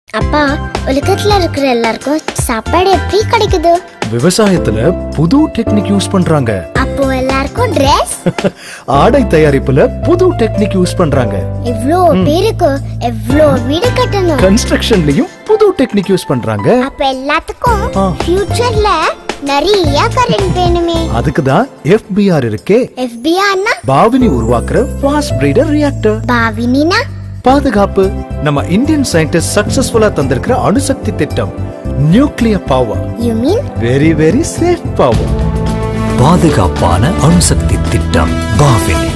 அப்பா உலகத்துல இருக்கிற எல்லாருக்கும் சாப்பாடு எப்படி கிடைக்குது விவசாயத்துல புது டெக்னிக் யூஸ் பண்றாங்க அப்போ எல்லாருக்கும் Dress ஆடை தயாரிப்புல புது டெக்னிக் யூஸ் பண்றாங்க இவ்ளோ பேருக்கு எவ்ளோ வீடு கட்டணும் கன்ஸ்ட்ரக்ஷன்லயும் புது டெக்னிக் யூஸ் பண்றாங்க அப்ப எல்லாத்துக்கும் ஆ. ஃபியூச்சர்ல நிறைய கரண்ட் வேணுமே அதுக்கு தான் எஃபிஆர் இருக்கே எஃபிஆர்னா பாவினி உருவாக்குற ஃபாஸ்ட் பிரீடர் ரியாக்டர் பாவினினா பாதுகாப்பு நம்ம இந்தியன் சயின்டிஸ்ட் சக்சஸ்ஃபுல்லா தந்திருக்கிற அணுசக்தி திட்டம் nuclear power you mean very very safe power பாதுகாப்பான அணுசக்தி திட்டம் பாவினி